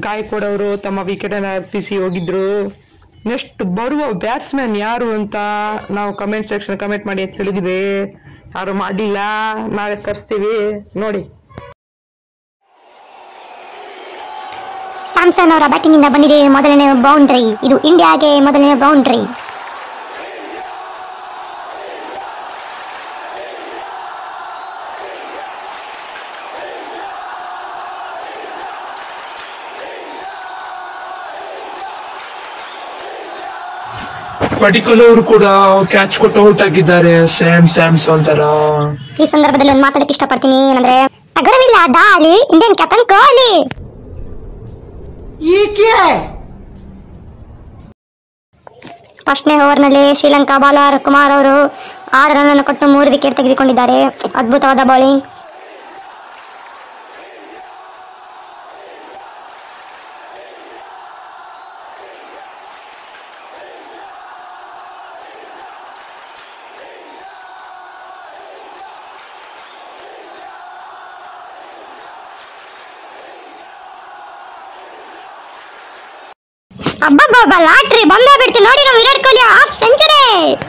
ಗಾಯಕ್ವಾಡ್ ಅವರು ತಮ್ಮ ವಿಕೆಟ್ ಅನ್ನು ಅರ್ಪಿಸಿ ಹೋಗಿದ್ರು ನೆಕ್ಸ್ಟ್ ಬರುವ ಬ್ಯಾಟ್ಸ್ಮನ್ ಯಾರು ಅಂತ ನಾವು ಕಮೆಂಟ್ ಸೆಕ್ಷನ್ ಕಮೆಂಟ್ ಮಾಡಿ ಅಂತ ಹೇಳಿದ್ವಿ ಯಾರು ಮಾಡಿಲ್ಲ ನಾಳೆ ಕರ್ಸ್ತೀವಿ ನೋಡಿ ಸ್ಯಾಮ್ಸನ್ ಅವರ ಬ್ಯಾಟಿಂಗ್ ಇಂದ ಬಂದಿದೆ ಮೊದಲನೇ ಬೌಂಡ್ರಿ ಇದು ಇಂಡಿಯಾಗೆ ಮೊದಲನೇ ಬೌಂಡ್ರಿ ಪಡಿಕಲ್ ಅವರು ಕೂಡ ಕ್ಯಾಚ್ ಕೊಟ್ಟು ಔಟ್ ಆಗಿದ್ದಾರೆ ಸ್ಯಾಮ್ ಸ್ಯಾಮ್ಸನ್ ತರ ಈ ಸಂದರ್ಭದಲ್ಲಿ ಒಂದು ಮಾತಾಡಕ್ಕೆ ಇಷ್ಟಪಡ್ತೀನಿ ಏನಂದ್ರೆ ಟಗರವಿಲ್ಲ ಡಾಲಿ ಇಂಡಿಯನ್ ಕ್ಯಾಪ್ಟನ್ ಕೊಹ್ಲಿ ಫಸ್ಟ್ನೇ ಓವರ್ನಲ್ಲಿ ಶ್ರೀಲಂಕಾ ಬಾಲರ್ ಕುಮಾರ್ ಅವರು ಆರು ರನ್ ಅನ್ನು ಕೊಟ್ಟು ಮೂರು ವಿಕೆಟ್ ತೆಗೆದುಕೊಂಡಿದ್ದಾರೆ ಅದ್ಭುತವಾದ ಬೌಲಿಂಗ್ ಅಬ್ಬಬ್ಬಬ್ಬ ಲಾಟ್ರಿ ಬೊಂಬೆ ಬಿಡ್ತು ನೋಡಿ ನಾವು ವಿರಾಟ್ ಕೊಹ್ಲಿ ಹಾಫ್ ಸೆಂಚುರಿ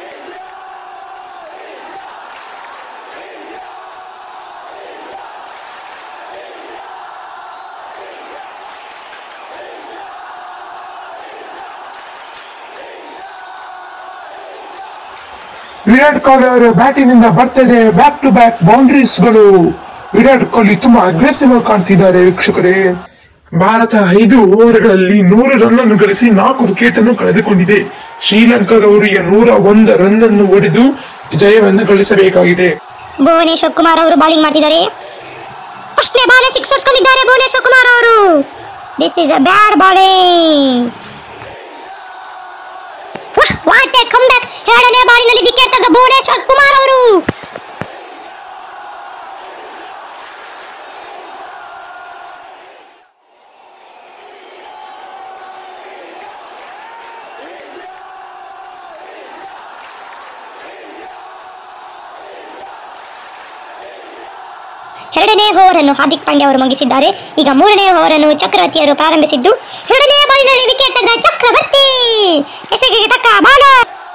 ವಿರಾಟ್ ಕೊಹ್ಲಿ ಅವರು ಬ್ಯಾಟಿಂಗ್ ಇಂದ ಬರ್ತಿದೆ ಬ್ಯಾಕ್ ಟು ಬ್ಯಾಕ್ ಬೌಂಡ್ರೀಸ್ ಗಳು ವಿರಾಟ್ ಕೊಹ್ಲಿ ತುಂಬಾ ಅಗ್ರೆಸಿವ್ ಆಗಿ ಕಾಣ್ತಿದ್ದಾರೆ ವೀಕ್ಷಕರೇ ಭಾರತ ಐದು ಓವರ್ಗಳಲ್ಲಿ ನೂರು ರನ್ ಅನ್ನು ಗಳಿಸಿ ನಾಲ್ಕು ವಿಕೆಟ್ ಅನ್ನು ಕಳೆದುಕೊಂಡಿದೆ ಶ್ರೀಲಂಕಾದವರು ಈಗ ನೂರ ಒಂದು ರನ್ ಅನ್ನು ಹೊಡೆದು ಜಯವನ್ನು ಗಳಿಸಬೇಕಾಗಿದೆ ಭುವನೇಶ್ವರ್ ಕುಮಾರ್ ಅವರು ಬೌಲಿಂಗ್ ಮಾಡ್ತಿದ್ದಾರೆ ಫಸ್ಟ್ನೇ ಬಾಲ್ ಸಿಕ್ಸ್ ಹೊಡ್ಸ್ಕೊಂಡಿದ್ದಾರೆ ಭುವನೇಶ್ವರ್ ಕುಮಾರ್ ಅವರು this is a bad bowling what a come back ಎರಡನೇ ಬಾಲಿನಲ್ಲಿ ವಿಕೆಟ್ ತೆಗೆದ ಭುವನೇಶ್ವರ್ ಕುಮಾರ್ ಅವರು ಎರಡನೇ ಓವರ್ ಅನ್ನು ಹಾರ್ದಿಕ್ ಪಾಂಡ್ಯ ಅವರು ಮುಗಿಸಿದ್ದಾರೆ ಈಗ ಮೂರನೇ ಓವರ್ ಅನ್ನು ಚಕ್ರವರ್ತಿ ಅವರು ಪ್ರಾರಂಭಿಸಿದ್ದು ಎರಡನೇ ಬಾಲಿನಲ್ಲಿ ವಿಕೆಟ್ ತೆಗೆದ ಚಕ್ರವರ್ತಿ ಎಸೆಗೆಗೆ ತಕ್ಕ ಬಾಲ್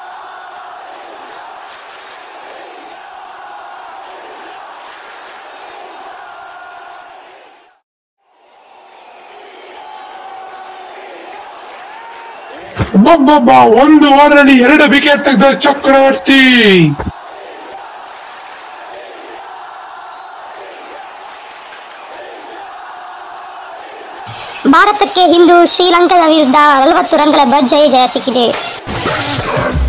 ಒಬ್ಬೊಬ್ಬ ಒಂದು ಓವರ್ ನಲ್ಲಿ ಎರಡು ವಿಕೆಟ್ ತೆಗೆದ ಚಕ್ರವರ್ತಿ ಭಾರತಕ್ಕೆ ಇಂದು ಶ್ರೀಲಂಕಾದ ವಿರುದ್ಧ ನಲವತ್ತು ರನ್ಗಳ ಭರ್ಜರಿ ಜಯ ಸಿಕ್ಕಿದೆ